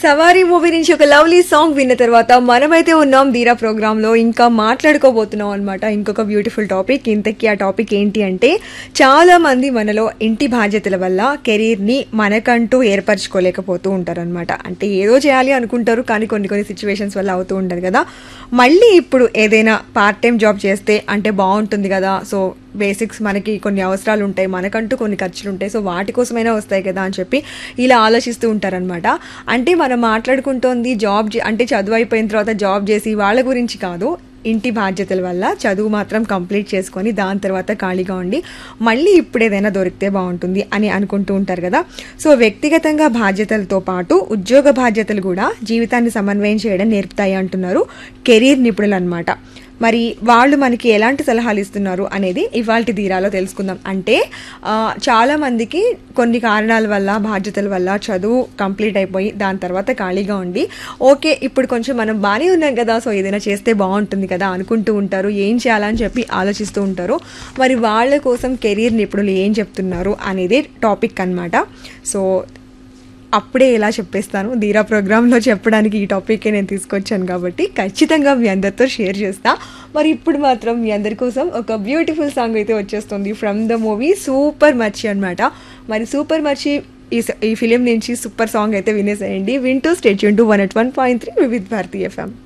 సవారీ మూవీ నుంచి ఒక లవ్లీ సాంగ్ విన్న తర్వాత మనమైతే ఉన్నాం దీరా ప్రోగ్రామ్ లో ఇంకా మాట్లాడుకోబోతున్నాం అనమాట ఇంకొక బ్యూటిఫుల్ టాపిక్ ఇంతకీ ఆ టాపిక్ ఏంటి అంటే చాలా మంది మనలో ఇంటి బాధ్యతల వల్ల కెరీర్ ని మనకంటూ ఏర్పరచుకోలేకపోతూ ఉంటారనమాట అంటే ఏదో చేయాలి అనుకుంటారు కానీ కొన్ని కొన్ని సిచ్యువేషన్స్ వల్ల అవుతూ ఉండదు కదా మళ్ళీ ఇప్పుడు ఏదైనా పార్ట్ టైం జాబ్ చేస్తే అంటే బాగుంటుంది కదా సో బేసిక్స్ మనకి కొన్ని అవసరాలు ఉంటాయి మనకంటూ కొన్ని ఖర్చులు ఉంటాయి సో వాటి కోసమైనా వస్తాయి కదా అని చెప్పి ఇలా ఆలోచిస్తూ ఉంటారనమాట అంటే మనం మాట్లాడుకుంటోంది జాబ్ చే- అంటే చదువు అయిపోయిన తర్వాత జాబ్ చేసి వాళ్ళ గురించి కాదు ఇంటి బాధ్యతల వల్ల చదువు మాత్రం కంప్లీట్ చేసుకొని దాని తర్వాత ఖాళీగా ఉండి మళ్ళీ ఇప్పుడు ఏదైనా దొరికితే బాగుంటుంది అని అనుకుంటూ ఉంటారు కదా సో వ్యక్తిగతంగా బాధ్యతలతో పాటు ఉద్యోగ బాధ్యతలు కూడా జీవితాన్ని సమన్వయం చేయడం నేర్పుతాయి అంటున్నారు కెరీర్ నిపుణులు అనమాట మరి వాళ్ళు మనకి ఎలాంటి సలహాలు ఇస్తున్నారు అనేది ఇవాళ ధీరాలో తెలుసుకుందాం అంటే ఆ, చాలా మందికి కొన్ని కారణాల వల్ల బాధ్యతల వల్ల చదువు కంప్లీట్ అయిపోయి దాని తర్వాత ఖాళీగా ఉండి ఓకే ఇప్పుడు కొంచెం మనం బాగానే ఉన్నాం కదా సో ఏదైనా చేస్తే బాగుంటుంది కదా అనుకుంటూ ఉంటారు ఏం చేయాలని చెప్పి ఆలోచిస్తూ ఉంటారు మరి వాళ్ళ కోసం కెరీర్ నిపుణులు ఏం చెప్తున్నారు అనేది టాపిక్ అన్నమాట సో అప్పుడే ఎలా చెప్పేస్తాను ధీరా ప్రోగ్రాంలో చెప్పడానికి ఈ టాపిక్కే నేను తీసుకొచ్చాను కాబట్టి ఖచ్చితంగా మీ అందరితో షేర్ చేస్తా మరి ఇప్పుడు మాత్రం మీ అందరి కోసం ఒక బ్యూటిఫుల్ సాంగ్ అయితే వచ్చేస్తుంది ఫ్రమ్ ద మూవీ సూపర్ మర్చి అన్నమాట మరి సూపర్ మర్చి ఈ స- ఈ ఫిలిం నుంచి సూపర్ సాంగ్ అయితే వినేసేయండి వింటూ stay tuned to one at one point three Vividh Bharati FM